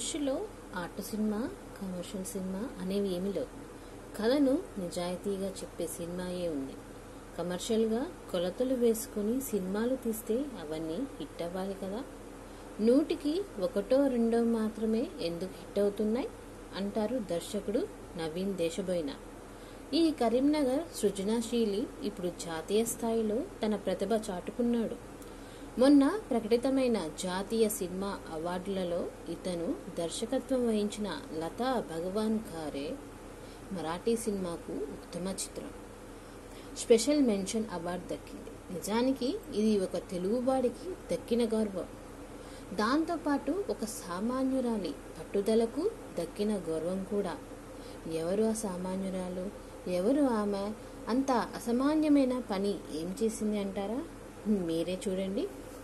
ధనుషులో art cinema commercial cinema అనేవి ఏమీ లేవు కథను నిజాయితీగా చెప్పే సినిమాయే ఉంది కమర్షియల్గా కొలతలు వేసుకుని సినిమాలు తీస్తే అవన్నీ హిట్ అవ్వాలి కదా నూటికి ఒకటో రెండో మాత్రమే ఎందుకు హిట్ అవుతున్నాయి అంటారు దర్శకుడు నవీన్ దేశబోయిన ఈ కరీంనగర్ సృజనాశీలి ఇప్పుడు జాతీయ స్థాయిలో తన ప్రతిభ చాటుకున్నాడు మొన్న ప్రకటితమైన జాతీయ సినిమా అవార్డులలో ఇతను దర్శకత్వం వహించిన లతా భగవాన్ ఖారే మరాఠీ సినిమాకు ఉత్తమ చిత్రం స్పెషల్ మెన్షన్ అవార్డు దక్కింది నిజానికి ఇది ఒక తెలుగువాడికి దక్కిన గౌరవం దాంతోపాటు ఒక సామాన్యురాలి పట్టుదలకు దక్కిన గౌరవం కూడా ఎవరు ఆ సామాన్యురాలు ఎవరు ఆమె అంత అసామాన్యమైన పని ఏం చేసింది అంటారా మీరే చూడండి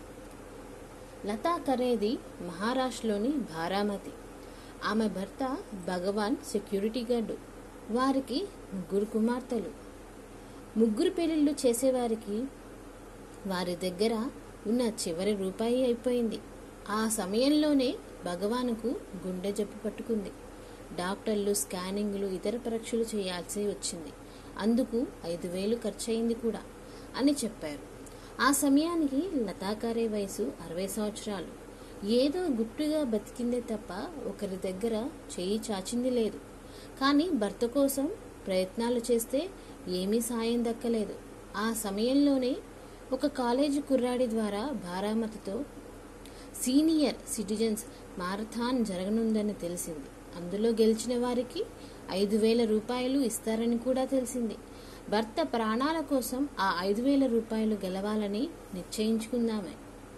లతా కరేది మహారాష్ట్రలోని బారామతి ఆమె భర్త భగవాన్ సెక్యూరిటీ గార్డు వారికి ముగ్గురు కుమార్తెలు ముగ్గురు పెళ్లిళ్ళు చేసేవారికి వారి దగ్గర ఉన్న చివరి రూపాయి అయిపోయింది ఆ సమయంలోనే భగవానుకు గుండె జబ్బు పట్టుకుంది డాక్టర్లు స్కానింగ్లు ఇతర పరీక్షలు చేయాల్సి వచ్చింది అందుకు ఐదు వేలు ఖర్చయింది కూడా అని చెప్పారు ఆ సమయానికి లతాకారే వయసు అరవై సంవత్సరాలు ఏదో గుట్టుగా బతికిందే తప్ప ఒకరి దగ్గర చేయి చాచింది లేదు కానీ భర్త కోసం ప్రయత్నాలు చేస్తే ఏమీ సాయం దక్కలేదు ఆ సమయంలోనే ఒక కాలేజీ కుర్రాడి ద్వారా బారామతితో సీనియర్ సిటిజన్స్ మారథాన్ జరగనుందని తెలిసింది అందులో గెలిచిన వారికి ఐదు వేల రూపాయలు ఇస్తారని కూడా తెలిసింది భర్త ప్రాణాల కోసం ఆ ఐదు వేల రూపాయలు గెలవాలని నిశ్చయించుకుందామే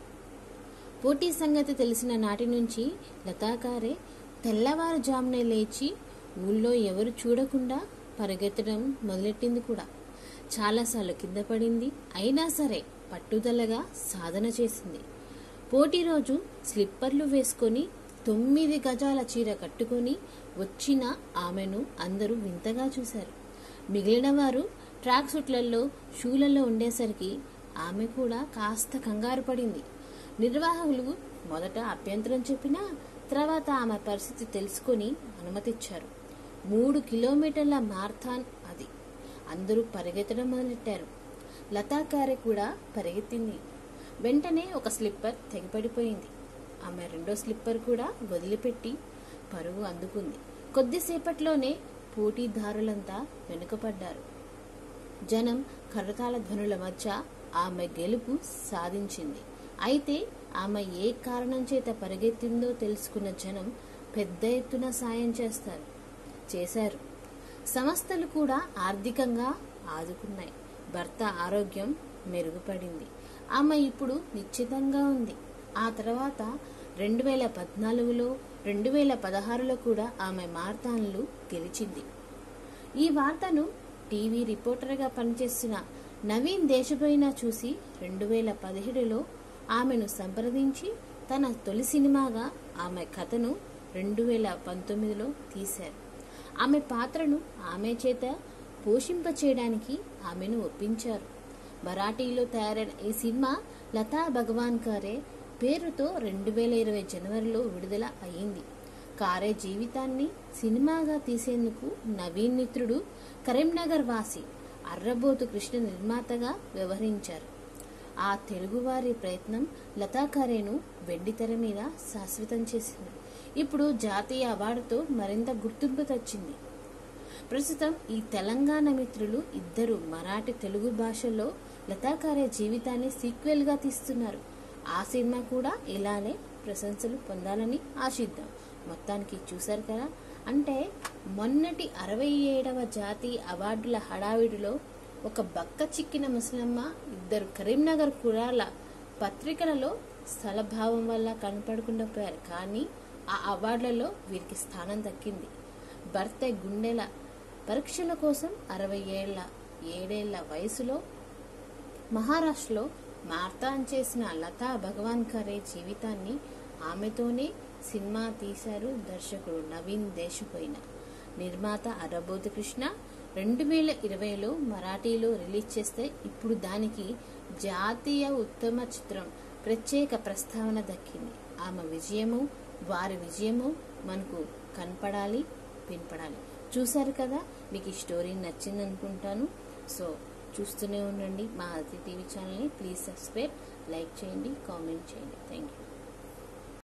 పోటీ సంగతి తెలిసిన నాటి నుంచి లతాకారే తెల్లవారుజామునే లేచి ఊళ్ళో ఎవరు చూడకుండా పరిగెత్తడం మొదలెట్టింది కూడా చాలాసార్లు కింద పడింది అయినా సరే పట్టుదలగా సాధన చేసింది పోటీ రోజు స్లిప్పర్లు వేసుకొని తొమ్మిది గజాల చీర కట్టుకొని వచ్చిన ఆమెను అందరూ వింతగా చూశారు మిగిలిన వారు ట్రాక్ సూట్లలో షూలలో ఉండేసరికి ఆమె కూడా కాస్త కంగారు పడింది నిర్వాహకులు మొదట అభ్యంతరం చెప్పినా తర్వాత ఆమె పరిస్థితి తెలుసుకొని అనుమతిచ్చారు మూడు కిలోమీటర్ల మార్థాన్ అది అందరూ పరిగెత్తడం మొదలెట్టారు లతాకారే కూడా పరిగెత్తింది వెంటనే ఒక స్లిప్పర్ తెగిపడిపోయింది ఆమె రెండో స్లిప్పర్ కూడా వదిలిపెట్టి పరుగు అందుకుంది కొద్దిసేపట్లోనే పోటీదారులంతా వెనుకపడ్డారు జనం కరతాళ ధ్వనుల మధ్య ఆమె గెలుపు సాధించింది అయితే ఆమె ఏ కారణం చేత పరిగెత్తిందో తెలుసుకున్న జనం పెద్ద ఎత్తున సాయం చేస్తారు చేశారు సంస్థలు కూడా ఆర్థికంగా ఆదుకున్నాయి భర్త ఆరోగ్యం మెరుగుపడింది ఆమె ఇప్పుడు నిశ్చితంగా ఉంది ఆ తర్వాత రెండు వేల పద్నాలుగులో రెండు వేల పదహారులో కూడా ఆమె మారథాన్లు గెలిచింది ఈ వార్తను టీవీ రిపోర్టర్గా పనిచేస్తున్న నవీన్ దేశపోయినా చూసి రెండు వేల పదిహేడులో ఆమెను సంప్రదించి తన తొలి సినిమాగా ఆమె కథను రెండు వేల పంతొమ్మిదిలో తీశారు ఆమె పాత్రను ఆమె చేత పోషింప చేయడానికి ఆమెను ఒప్పించారు మరాఠీలో తయారైన ఈ సినిమా లతా భగవాన్ కారే పేరుతో రెండు వేల ఇరవై జనవరిలో విడుదల అయింది కారే జీవితాన్ని సినిమాగా తీసేందుకు నవీన్ మిత్రుడు కరీంనగర్ వాసి అర్రబోతు కృష్ణ నిర్మాతగా వ్యవహరించారు ఆ తెలుగువారి ప్రయత్నం లతా కారేను వెండితెర మీద శాశ్వతం చేసింది ఇప్పుడు జాతీయ అవార్డుతో మరింత గుర్తింపు తెచ్చింది ప్రస్తుతం ఈ తెలంగాణ మిత్రులు ఇద్దరు మరాఠీ తెలుగు భాషలో లతాకారే జీవితాన్ని సీక్వెల్గా తీస్తున్నారు ఆ సినిమా కూడా ఇలానే ప్రశంసలు పొందాలని ఆశిద్దాం మొత్తానికి చూశారు కదా అంటే మొన్నటి అరవై ఏడవ జాతీయ అవార్డుల హడావిడిలో ఒక బక్క చిక్కిన ముసలమ్మ ఇద్దరు కరీంనగర్ కురాల పత్రికలలో స్థలభావం వల్ల కనపడకుండా పోయారు కానీ ఆ అవార్డులలో వీరికి స్థానం దక్కింది భర్త గుండెల పరీక్షల కోసం అరవై ఏళ్ల ఏడేళ్ల వయసులో మహారాష్ట్రలో మార్తాన్ చేసిన లతా భగవాన్ ఖరే జీవితాన్ని ఆమెతోనే సినిమా తీశారు దర్శకుడు నవీన్ దేశపోయిన నిర్మాత అరబోతు కృష్ణ రెండు వేల ఇరవైలో మరాఠీలో రిలీజ్ చేస్తే ఇప్పుడు దానికి జాతీయ ఉత్తమ చిత్రం ప్రత్యేక ప్రస్తావన దక్కింది ఆమె విజయము వారి విజయము మనకు కనపడాలి వినపడాలి చూశారు కదా మీకు ఈ స్టోరీ నచ్చింది అనుకుంటాను సో చూస్తూనే ఉండండి మా అతి టీవీ ఛానల్ని ప్లీజ్ సబ్స్క్రైబ్ లైక్ చేయండి కామెంట్ చేయండి థ్యాంక్ యూ